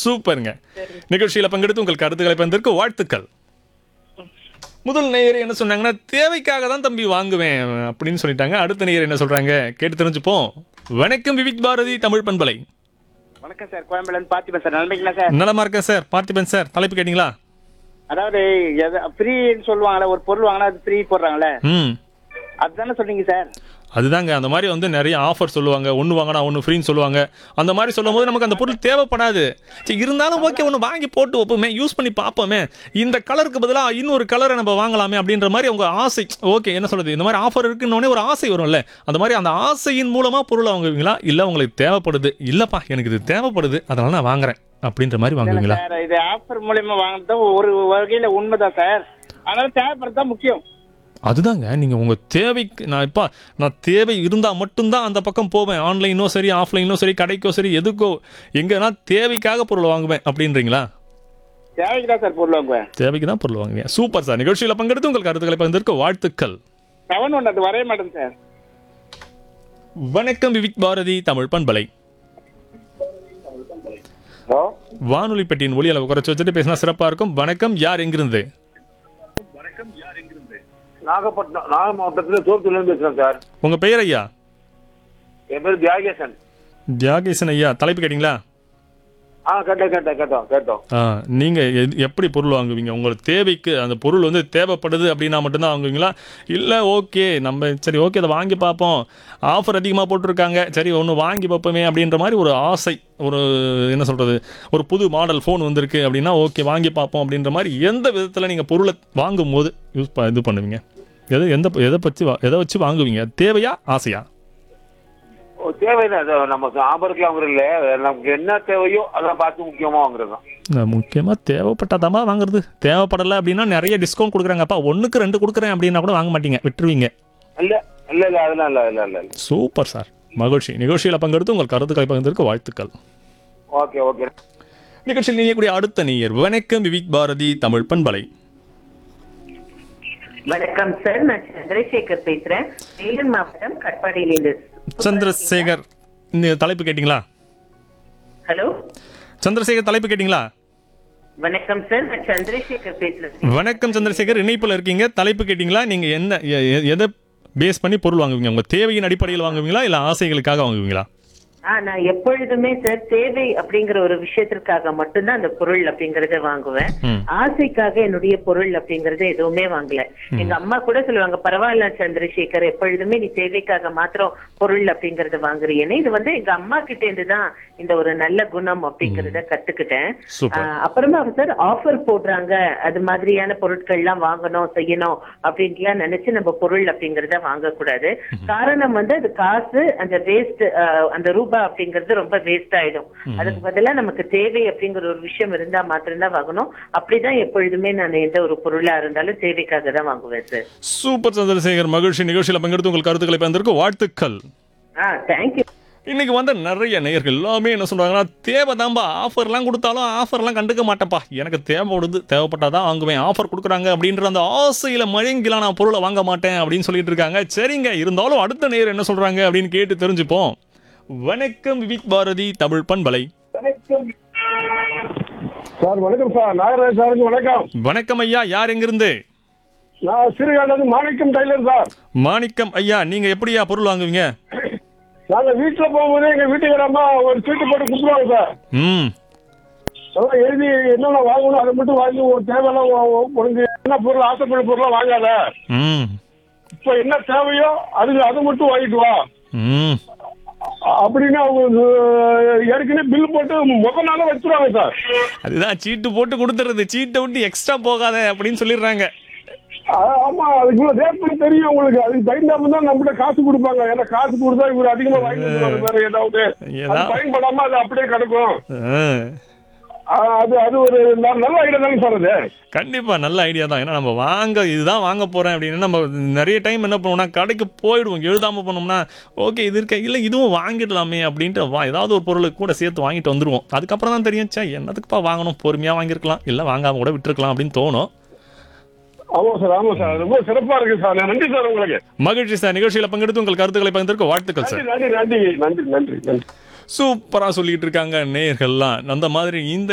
சூப்பருங்க நிகழ்ச்சியில பங்கெடுத்து உங்கள் கருத்துக்களை பகிர்ந்ததற்கு வாழ்த்துக்கள் முதல் நேயர் என்ன சொன்னாங்கன்னா தேவைக்காக தான் தம்பி வாங்குவேன் அப்படின்னு சொல்லிட்டாங்க அடுத்த நேயர் என்ன சொல்றாங்க கேட்டு தெரிஞ்சுப்போம் வணக்கம் விவிக் பாரதி தமிழ் பண்பலை வணக்கம் சார் கோயம்புல இருந்து பார்த்திபன் சார் நலமைங்களா சார் நலமா இருக்கேன் சார் பார்த்திபன் சார் தலைப்பு கேட்டிங்களா அதாவது ஃப்ரீன்னு சொல்லுவாங்களே ஒரு பொருள் வாங்கினா அது ஃப்ரீ போடுறாங்களே ம் அதுதானே சொல்றீங்க சார் அதுதாங்க அந்த மாதிரி வந்து நிறைய ஆஃபர் சொல்லுவாங்க ஒன்று வாங்கினா ஒன்று ஃப்ரீன்னு சொல்லுவாங்க அந்த மாதிரி சொல்லும் போது நமக்கு அந்த பொருள் தேவைப்படாது சரி இருந்தாலும் ஓகே ஒன்று வாங்கி போட்டு வைப்போமே யூஸ் பண்ணி பார்ப்போமே இந்த கலருக்கு பதிலாக இன்னொரு கலரை நம்ம வாங்கலாமே அப்படின்ற மாதிரி உங்க ஆசை ஓகே என்ன சொல்றது இந்த மாதிரி ஆஃபர் இருக்குன்னொடனே ஒரு ஆசை வரும்ல அந்த மாதிரி அந்த ஆசையின் மூலமாக பொருளை வாங்குவீங்களா இல்லை உங்களுக்கு தேவைப்படுது இல்லைப்பா எனக்கு இது தேவைப்படுது அதனால நான் வாங்குறேன் அப்படின்ற மாதிரி வாங்குவீங்களா சார் இது ஆஃபர் மூலியமா வாங்குறது ஒரு வகையில உண்மைதான் சார் அதனால தேவைப்படுறது தான் முக்கியம் அதுதாங்க நீங்கள் உங்கள் தேவைக்கு நான் இப்போ நான் தேவை இருந்தால் மட்டும்தான் அந்த பக்கம் போவேன் ஆன்லைனோ சரி ஆஃப்லைனோ சரி கடைக்கோ சரி எதுக்கோ எங்கன்னா தேவைக்காக பொருள் வாங்குவேன் அப்படின்றீங்களா தேவைக்கு தான் சார் பொருள் வாங்குவேன் தேவைக்கு தான் பொருள் வாங்குவேன் சூப்பர் சார் நிகழ்ச்சியில் பங்கெடுத்து உங்கள் கருத்துக்களை பகிர்ந்திருக்க வாழ்த்துக்கள் செவன் ஒன் அது வரைய மாட்டேன் சார் வணக்கம் விவிக் பாரதி தமிழ் பண்பலை ஹலோ வானொலி பெட்டியின் ஒளி அளவு குறைச்சி வச்சுட்டு பேசினா சிறப்பாக இருக்கும் வணக்கம் யார் எங்கிருந்து நாகப்பட்டினம் நாகை மாவட்டத்தில் தோப்புலேருந்து பேசுகிறேன் சார் உங்கள் பெயர் ஐயா என் பேர் தியாகேசன் தியாகேசன் ஐயா தலைப்பு கேட்டிங்களா ஆ கேட்டோம் கேட்டோம் கேட்டோம் கேட்டோம் ஆ நீங்கள் எப்படி பொருள் வாங்குவீங்க உங்களுக்கு தேவைக்கு அந்த பொருள் வந்து தேவைப்படுது அப்படின்னா மட்டும்தான் வாங்குவீங்களா இல்லை ஓகே நம்ம சரி ஓகே அதை வாங்கி பார்ப்போம் ஆஃபர் அதிகமாக போட்டிருக்காங்க சரி ஒன்று வாங்கி பார்ப்போமே அப்படின்ற மாதிரி ஒரு ஆசை ஒரு என்ன சொல்கிறது ஒரு புது மாடல் ஃபோன் வந்திருக்கு அப்படின்னா ஓகே வாங்கி பார்ப்போம் அப்படின்ற மாதிரி எந்த விதத்தில் நீங்கள் பொருளை வாங்கும்போது யூஸ் ப இது பண்ணுவீங்க எது எந்த எதை வச்சு வா- எதை வச்சு வாங்குவீங்க தேவையா ஆசையா ஓ, தேவைதான் அது நம்ம ஆபரத்தில் வாங்குறதில்ல நமக்கு என்ன தேவையோ அதை பார்த்து முக்கியமாக வாங்குறது தான் முக்கியமாக தேவைப்பட்டாதாம்மா வாங்குறது தேவைப்படலை அப்படின்னா நிறைய டிஸ்கவுண்ட் கொடுக்குறாங்கப்பா ஒன்றுக்கு ரெண்டு கொடுக்குறேன் அப்படின்னா கூட வாங்க மாட்டீங்க விட்டுருவீங்க இல்லை இல்லை இல்லை அதெல்லாம் இல்லை இல்லை இல்லை இல்லை சூப்பர் சார் மகிழ்ச்சி நிகழ்ச்சியில் பங்கெடுத்து உங்கள் கருத்துக்களை பகிர்ந்திருக்க வாழ்த்துக்கள் ஓகே ஓகே நிகழ்ச்சியில் நீங்கக்கூடிய அடுத்த நேயர் வணக்கம் விவிக் பாரதி தமிழ் பண்பலை வணக்கம் சார் நான் சந்திரசேகர் பேசுறேன் வேலூர் மாவட்டம் கட்பாடியிலிருந்து சந்திரசேகர் இந்த தலைப்பு கேட்டிங்களா ஹலோ சந்திரசேகர் தலைப்பு கேட்டிங்களா வணக்கம் சார் நான் சந்திரசேகர் பேசுறேன் வணக்கம் சந்திரசேகர் இணைப்பில் இருக்கீங்க தலைப்பு கேட்டிங்களா நீங்கள் என்ன எ- எ- எதை பேஸ் பண்ணி பொருள் வாங்குவீங்க உங்கள் தேவையின் அடிப்படையில் வாங்குவீங்களா இல்லை ஆசைகளுக்காக வாங்குவீங்களா ஆ நான் எப்பொழுதுமே சார் தேவை அப்படிங்கிற ஒரு விஷயத்திற்காக மட்டும்தான் அந்த பொருள் அப்படிங்கறத வாங்குவேன் ம். ஆசைக்காக என்னுடைய பொருள் அப்படிங்கறத எதுவுமே வாங்கல எங்க அம்மா கூட சொல்லுவாங்க பரவாயில்ல சந்திரசேகர் எப்பொழுதுமே நீ தேவைக்காக மாத்திரம் பொருள் அப்படிங்கறத வாங்குறீன்னு இது வந்து எங்க அம்மா கிட்ட இருந்து தான் இந்த ஒரு நல்ல குணம் அப்படிங்கறத கத்துக்கிட்டேன் சூப்பர். ஆ, அப்புறமா சார் ஆஃபர் போடுறாங்க அது மாதிரியான பொருட்கள் எல்லாம் வாங்கணும் செய்யணும் அப்படின்ட்டுலாம் நினைச்சு நம்ம பொருள் அப்படிங்கறத வாங்கக்கூடாது காரணம் வந்து அது காசு அந்த வேஸ்ட் அந்த ரூபாய் அப்படிங்கறது ரொம்ப வேஸ்ட் ஆயிடும் அதுக்கு பதிலா நமக்கு தேவை அப்படிங்கிற ஒரு விஷயம் இருந்தா மாத்திரம்தான் வாங்கணும் அப்படிதான் எப்பொழுதுமே நான் எந்த ஒரு பொருளா இருந்தாலும் தேவைக்காக தான் வாங்குவேன் சார் சூப்பர் சந்திரசேகர் மகிழ்ச்சி நிகழ்ச்சியில் பங்கெடுத்து உங்கள் கருத்துக்களை பகிர்ந்திருக்க வாழ்த்துக்கள் ஆ தேங்க்யூ இன்னைக்கு வந்த நிறைய நேயர்கள் எல்லாமே என்ன சொல்றாங்கன்னா தேவைதான்பா ஆஃபர்லாம் கொடுத்தாலும் ஆஃபர்லாம் கண்டுக்க மாட்டேன்ப்பா எனக்கு தேவைப்படுது தேவைப்பட்டாதான் வாங்குவேன் ஆஃபர் கொடுக்குறாங்க அப்படின்ற அந்த ஆசையில மழங்கிலாம் நான் பொருளை வாங்க மாட்டேன் அப்படின்னு சொல்லிட்டு இருக்காங்க சரிங்க இருந்தாலும் அடுத்த நேயர் என்ன சொல்றாங்க அப்படின்னு கேட்டு தெரிஞ்சுப்போம் வணக்கம் விவிக் பாரதி தமிழ் பண்பலை சார் வணக்கம் சார் நாகராஜ் சாருக்கு வணக்கம் வணக்கம் ஐயா யார் எங்கிருந்து நான் சிறுகாண்டது மாணிக்கம் டைலர் சார் மாணிக்கம் ஐயா நீங்க எப்படியா பொருள் வாங்குவீங்க நாங்கள் வீட்டில் போகும்போது எங்கள் வீட்டுக்கார அம்மா ஒரு சீட்டு போட்டு கொடுத்துருவாங்க சார் ம் அதெல்லாம் எழுதி என்னென்ன வாங்கணும் அதை மட்டும் வாங்கி ஒரு தேவையெல்லாம் வா- வா- உனக்கு என்ன பொருள் ஆசைப்பட்ட பொருளாக வாங்காத ம் இப்போ என்ன தேவையோ அது அது மட்டும் வாங்கிட்டு வா ம் அ- அப்படின்னு அவங்க அஹ், ஏற்கனவே பில் போட்டு முத நாளே வச்சுருவாங்க சார் அதுதான் சீட்டு போட்டு கொடுத்துறது சீட்டை விட்டு எக்ஸ்ட்ரா போகாத அப்படின்னு சொல்லிடுறாங்க ஆ- ஆமா அதுக்குள்ள ரேட் பண்ணி தெரியும் உங்களுக்கு அதுக்கு தகுந்தாம தான் நம்மகிட்ட காசு கொடுப்பாங்க ஏன்னா காசு கொடுத்தா இவர் அதிகமா வாங்கி கொடுப்பாங்க வேற ஏதாவது அது ஏதா- பயன்படாம அது அப்படியே கிடக்கும் ஆ. ஆ, அது அது ஒரு ந- நல்ல ஐடியா தானே சார் அது கண்டிப்பா நல்ல ஐடியா தான் ஏன்னா நம்ம வாங்க இதுதான் வாங்க போறேன் அப்படின்னு நம்ம நிறைய டைம் என்ன பண்ணுவோம்னா கடைக்கு போயிடுவோம் எழுதாம போனோம்னா ஓகே இது இருக்க இல்ல இதுவும் வாங்கிடலாமே அப்படின்ட்டு வா ஏதாவது ஒரு பொருளுக்கு கூட சேர்த்து வாங்கிட்டு வந்துருவோம் அதுக்கப்புறம் தான் தெரியும் சே என்னதுக்குப்பா வாங்கணும் பொறுமையா வாங்கியிருக்கலாம் இல்ல வாங்காம கூட விட்டுருக்கலாம் அப்படின்னு தோணும் ஆமா சார் ஆமா சார் ரொம்ப சிறப்பா இருக்கு சார் நன்றி சார் உங்களுக்கு மகிழ்ச்சி சார் நிகழ்ச்சியில பங்கெடுத்து உங்கள் கருத்துக்களை பகிர்ந்திருக்க வாழ்த்துக்கள் சார் நன்றி நன்றி நன்றி நன்றி நன்றி நன்றி சூப்பரா சொல்லிட்டு இருக்காங்க நேயர்கள்லாம் அந்த மாதிரி இந்த